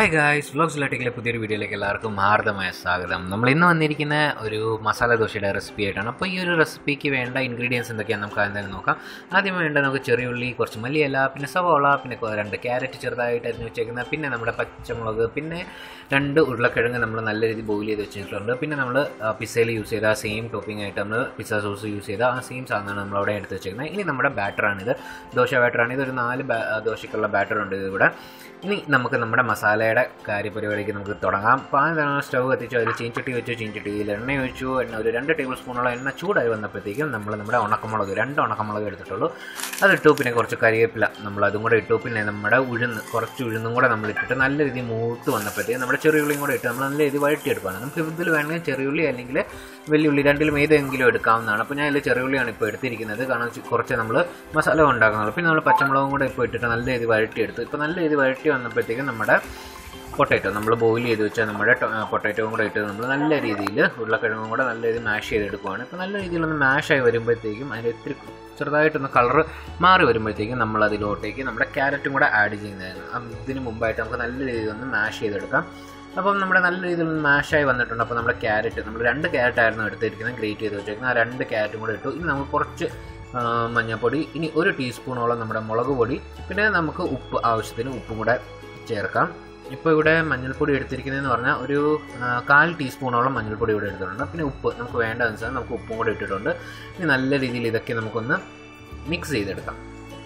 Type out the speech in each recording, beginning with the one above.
hi guys vlogs ലാട്ടിക്കിലെ പുതിയൊരു വീഡിയോയിലേക്ക് എല്ലാവർക്കും ഹാർദമായ സ്വാഗതം നമ്മൾ ഇന്ന് വന്നിരിക്കുന്ന ഒരു മസാല ദോശയുടെ റെസിപ്പി ആയിട്ടാണ് അപ്പോൾ ഈ ഒരു റെസിപ്പിക്ക് വേണ്ട ഇൻഗ്രീഡിയൻസ് എന്തൊക്കെയാണെന്ന് നമുക്ക് ആദ്യം തന്നെ നോക്കാം ആദ്യം വേണ്ട നമുക്ക് ചെറിയ ഉള്ളി കുറച്ച് മല്ലിയില പിന്നെ സവോള പിന്നെ കൊ- രണ്ട് ക്യാരറ്റ് ചെറുതായിട്ട് അരിഞ്ഞ് വെച്ചേക്കുന്ന പിന്നെ നമ്മുടെ പച്ചമുളക് പിന്നെ രണ്ട് ഉരുളക്കിഴങ്ങ് നമ്മൾ നല്ല രീതിയിൽ ബോയിൽ ചെയ്ത് വെച്ചിട്ടുണ്ട് പിന്നെ നമ്മൾ പിസ്സയിൽ യൂസ് ചെയ്ത ആ സെയിം ടോപ്പിംഗ് ആയിട്ട് നമ്മൾ പിസ്സ സോസ് യൂസ് ചെയ്ത ആ സെയിം സാധനമാണ് നമ്മൾ അവിടെ എടുത്ത് വെച്ചേക്കുന്നത് ഇനി നമ്മുടെ ബാറ്ററാണിത് ദോശ ബാറ്ററാണ് ഇതൊരു നാല് ബാ- ദോശയ്ക്കുള്ള ബാറ്റർ ഉണ്ട് ഇവിടെ ഇനി നമുക്ക് നമ്മുടെ മസാലയുടെ കാര്യപരിപാടിക്ക് നമുക്ക് തുടങ്ങാം പാൻ സ്റ്റവ് കത്തിച്ചു അതിൽ ചീഞ്ചട്ടി വെച്ചു ചീഞ്ചട്ടിയിൽ എണ്ണ ഒഴിച്ചു എണ്ണ ഒരു രണ്ട് ടേബിൾ സ്പൂണോളം എണ്ണ ചൂടായി വന്നപ്പോഴത്തേക്കും നമ്മൾ നമ്മുടെ ഉണക്കമുളക് രണ്ട് ഉണക്കമുളക് എടുത്തിട്ടുള്ളൂ അതിട്ടു പിന്നെ കുറച്ച് കരിവേപ്പില നമ്മൾ അതും കൂടെ ഇട്ടു പിന്നെ നമ്മുടെ ഉഴുന്ന് കുറച്ച് ഉഴുന്നും കൂടെ നമ്മൾ ഇട്ടിട്ട് നല്ല രീതിയിൽ മൂത്ത് വന്നപ്പോഴത്തേക്കും നമ്മുടെ ചെറിയുള്ളിയും കൂടെ ഇട്ട് നമ്മൾ നല്ല രീതിയിൽ വഴറ്റിയെടുക്കുകയാണ് നമുക്ക് ഇതിൽ വേണമെങ്കിൽ ചെറിയുള്ളി അല്ലെങ്കിൽ വലിയുള്ളി രണ്ടിലും ഏതെങ്കിലും എടുക്കാവുന്നതാണ് അപ്പോൾ ഞാൻ ഇതിൽ ചെറിയുള്ളിയാണ് ഇപ്പോൾ എടുത്തിരിക്കുന്നത് കാരണം വെച്ച് കുറച്ച് നമ്മൾ മസാല ഉണ്ടാക്കുന്നുള്ളൂ പിന്നെ നമ്മൾ പച്ചമുളകും കൂടെ ഇപ്പോൾ ഇട്ടിട്ട് നല്ല രീതിയിൽ വഴറ്റിയെടുത്തു ഇപ്പോൾ നല്ല രീതിയിൽ വഴറ്റി വന്നപ്പോഴത്തേക്കും നമ്മുടെ പൊട്ടാറ്റോ നമ്മൾ ബോയിൽ ചെയ്ത് വെച്ചാൽ നമ്മുടെ പൊട്ടാറ്റോയും കൂടെ ഇട്ട് നമ്മൾ നല്ല രീതിയിൽ ഉരുളക്കിഴങ്ങും കൂടെ നല്ല രീതിയിൽ മാഷ് ചെയ്തെടുക്കുവാണ് ഇപ്പോൾ നല്ല രീതിയിലൊന്ന് മാഷായി വരുമ്പോഴത്തേക്കും അതിന് ഇത്തിരി ചെറുതായിട്ടൊന്ന് കളർ മാറി വരുമ്പോഴത്തേക്കും നമ്മൾ അതിലോട്ടേക്ക് നമ്മുടെ ക്യാരറ്റും കൂടെ ആഡ് ചെയ്യുന്നതായിരുന്നു ഇതിന് മുമ്പായിട്ട് നമുക്ക് നല്ല രീതിയിൽ ഒന്ന് മാഷ് ചെയ്തെടുക്കാം അപ്പം നമ്മുടെ നല്ല രീതിയിൽ മാഷായി വന്നിട്ടുണ്ട് അപ്പോൾ നമ്മുടെ ക്യാരറ്റ് നമ്മൾ രണ്ട് ക്യാരറ്റ് ആയിരുന്നു എടുത്തിരിക്കുന്നത് ഗ്രേറ്റ് ചെയ്ത് വെച്ചേക്കുന്നത് ആ രണ്ട് ക്യാരറ്റും കൂടെ ഇട്ടു ഇനി നമുക്ക് കുറച്ച് ആ, മഞ്ഞൾപ്പൊടി ഇനി ഒരു ടീസ്പൂണോളം നമ്മുടെ മുളക് പൊടി പിന്നെ നമുക്ക് ഉപ്പ് ആവശ്യത്തിന് ഉപ്പും കൂടെ ചേർക്കാം ഇപ്പോൾ ഇവിടെ മഞ്ഞൾപ്പൊടി എടുത്തിരിക്കുന്നതെന്ന് പറഞ്ഞാൽ ഒരു ആ, കാൽ ടീസ്പൂണോളം മഞ്ഞൾപ്പൊടി ഇവിടെ എടുത്തിട്ടുണ്ട് പിന്നെ ഉപ്പ് നമുക്ക് വേണ്ട അനുസരിച്ച് നമുക്ക് ഉപ്പും കൂടെ ഇട്ടിട്ടുണ്ട് ഇനി നല്ല രീതിയിൽ ഇതൊക്കെ നമുക്കൊന്ന് മിക്സ് ചെയ്തെടുക്കാം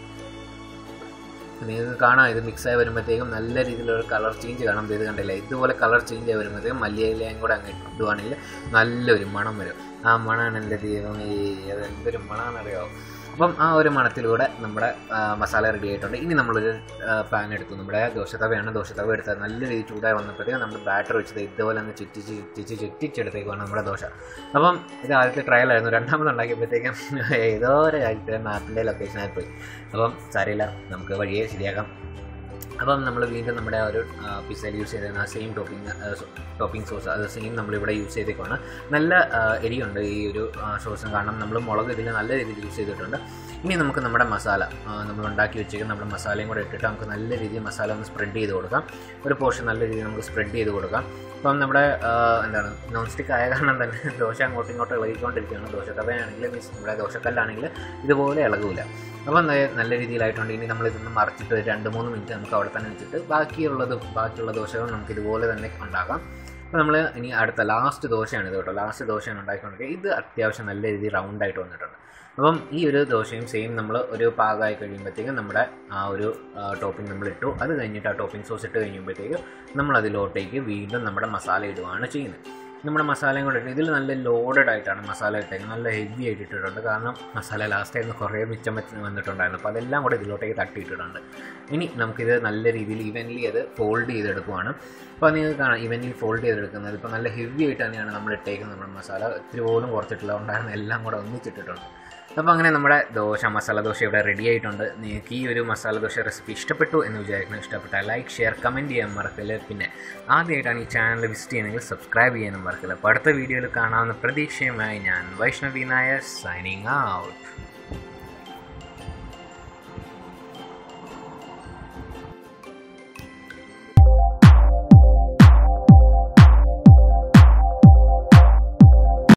നിങ്ങൾക്ക് കാണാം ഇത് മിക്സായി വരുമ്പോഴത്തേക്കും നല്ല രീതിയിലൊരു കളർ ചേഞ്ച് കാണാം ഇത് കണ്ടില്ല ഇതുപോലെ കളർ ചേഞ്ച് ആയി വരുമ്പോഴത്തേക്കും മല്ലിയിലയും കൂടെ അങ്ങ് ഇടുവാണെങ്കിൽ നല്ലൊരു മണം വരും ആ മണമാണ് എൻ്റെ ദൈവം ഈ അത് എന്തൊരു മണമാണെന്നറിയാമോ അപ്പം ആ ഒരു മണത്തിലൂടെ നമ്മുടെ ആ, മസാല റെഡി ആയിട്ടുണ്ട് ഇനി നമ്മളൊരു പാൻ എടുത്തു നമ്മുടെ ദോശത്തവയാണ് ദോശത്തവ എടുത്തത് നല്ല രീതിയിൽ ചൂടായി വന്നപ്പോഴത്തേക്കും നമ്മൾ ബാറ്റർ വെച്ചത് ഇതുപോലെ ഒന്ന് ചുറ്റിച്ച് ചുറ്റിച്ച് ചുറ്റിച്ചെടുത്തേക്കാണ് നമ്മുടെ ദോശ അപ്പം ഇത് ആദ്യത്തെ ട്രയലായിരുന്നു രണ്ടാമത് ഉണ്ടാക്കിയപ്പോഴത്തേക്കും ഏതോ ഒരു കാര്യത്തിൽ മാപ്പിൻ്റെ ലൊക്കേഷനായി പോയി അപ്പം സാരമില്ല നമുക്ക് വഴിയെ ശരിയാക്കാം അപ്പം നമ്മൾ വീണ്ടും നമ്മുടെ ആ ഒരു പിസ്സയിൽ യൂസ് ചെയ്തിരുന്ന ആ സെയിം ടോപ്പിംഗ് ടോപ്പിംഗ് സോസ് അത് സെയിം നമ്മളിവിടെ യൂസ് ചെയ്തേക്കാണ് നല്ല ആ, എരിയുണ്ട് ഈ ഒരു സോസും കാരണം നമ്മൾ മുളക് ഇതിൽ നല്ല രീതിയിൽ യൂസ് ചെയ്തിട്ടുണ്ട് ഇനി നമുക്ക് നമ്മുടെ മസാല ആ, നമ്മൾ ഉണ്ടാക്കി വെച്ചേക്കുന്ന നമ്മുടെ മസാലയും കൂടെ ഇട്ടിട്ട് നമുക്ക് നല്ല രീതിയിൽ മസാല ഒന്ന് സ്പ്രെഡ് ചെയ്ത് കൊടുക്കാം ഒരു പോർഷൻ നല്ല രീതിയിൽ നമുക്ക് സ്പ്രെഡ് ചെയ്ത് കൊടുക്കാം അപ്പം നമ്മുടെ ആ, എന്താണ് നോൺ സ്റ്റിക്ക് ആയ കാരണം തന്നെ ദോശ അങ്ങോട്ടും ഇങ്ങോട്ടും ഇളകിക്കൊണ്ടിരിക്കുകയാണ് ദോശ തവയാണെങ്കിൽ മീൻസ് നമ്മുടെ ദോശക്കല്ലാണെങ്കിൽ ഇതുപോലെ ഇളകൂല അപ്പം ന- നല്ല രീതിയിലായിട്ടുണ്ട് ഇനി നമ്മൾ ഇതൊന്ന് മറിച്ചിട്ട് ഒരു രണ്ട് മൂന്ന് മിനിറ്റ് നമുക്ക് അവിടെ തന്നെ വെച്ചിട്ട് ബാക്കിയുള്ളതും ബാക്കിയുള്ള ദോശകൾ നമുക്ക് ഇതുപോലെ തന്നെ ഉണ്ടാക്കാം അപ്പോൾ നമ്മൾ ഇനി അടുത്ത ലാസ്റ്റ് ദോശയാണ് ഇത് കേട്ടോ ലാസ്റ്റ് ദോശയാണ് ഉണ്ടാക്കിക്കൊണ്ടിരിക്കുക ഇത് അത്യാവശ്യം നല്ല രീതിയിൽ റൗണ്ടായിട്ട് വന്നിട്ടുണ്ട് അപ്പം ഈ ഒരു ദോശയും സെയിം നമ്മൾ ഒരു പാകമായി കഴിയുമ്പോഴത്തേക്കും നമ്മുടെ ആ ഒരു ടോപ്പിംഗ് നമ്മൾ ഇട്ടു അത് കഴിഞ്ഞിട്ട് ആ ടോപ്പിംഗ് സോസ് ഇട്ട് കഴിയുമ്പോഴത്തേക്കും നമ്മൾ അതിലോട്ടേക്ക് വീണ്ടും നമ്മുടെ മസാല ഇടുകയാണ് ചെയ്യുന്നത് നമ്മുടെ മസാലയും കൂടെ ഇട്ട് ഇതിൽ നല്ല ലോഡഡ് ആയിട്ടാണ് മസാല ഇട്ടേക്കുന്നത് നല്ല ഹെവി ആയിട്ട് ഇട്ടിട്ടുണ്ട് കാരണം മസാല ലാസ്റ്റ് ആയിരുന്നു കുറേ മിച്ചം വെച്ച് വന്നിട്ടുണ്ടായിരുന്നു അപ്പോൾ അതെല്ലാം കൂടെ ഇതിലോട്ടേക്ക് തട്ടിയിട്ടിട്ടുണ്ട് ഇനി നമുക്കിത് നല്ല രീതിയിൽ ഇവൻലി അത് ഫോൾഡ് ചെയ്തെടുക്കുവാണ് അപ്പോൾ നിങ്ങൾക്ക് കാണാം ഇവൻലി ഫോൾഡ് ചെയ്തെടുക്കുന്നത് ഇപ്പോൾ നല്ല ഹെവി ആയിട്ട് തന്നെയാണ് നമ്മൾ ഇട്ടേക്കുന്നത് നമ്മുടെ മസാല ഇത്തിരി പോലും കുറച്ചിട്ടില്ല ഉണ്ടായിരുന്ന എല്ലാം കൂടെ ഒന്നിച്ചിട്ടിട്ടുണ്ട് അപ്പോൾ അങ്ങനെ നമ്മുടെ ദോശ മസാല ദോശ ഇവിടെ റെഡി ആയിട്ടുണ്ട് നിങ്ങൾക്ക് ഈ ഒരു മസാല ദോശ റെസിപ്പി ഇഷ്ടപ്പെട്ടു എന്ന് വിചാരിക്കുന്നു ഇഷ്ടപ്പെട്ടാൽ ലൈക്ക് ഷെയർ കമൻറ്റ് ചെയ്യാൻ മറക്കില്ല പിന്നെ ആദ്യമായിട്ടാണ് ഈ ചാനൽ വിസിറ്റ് ചെയ്യുന്നതെങ്കിൽ സബ്സ്ക്രൈബ് ചെയ്യാനും മറക്കില്ല അപ്പോൾ അടുത്ത വീഡിയോയിൽ കാണാവുന്ന പ്രതീക്ഷയുമായി ഞാൻ വൈഷ്ണവി നായർ സൈനിങ് ഔട്ട്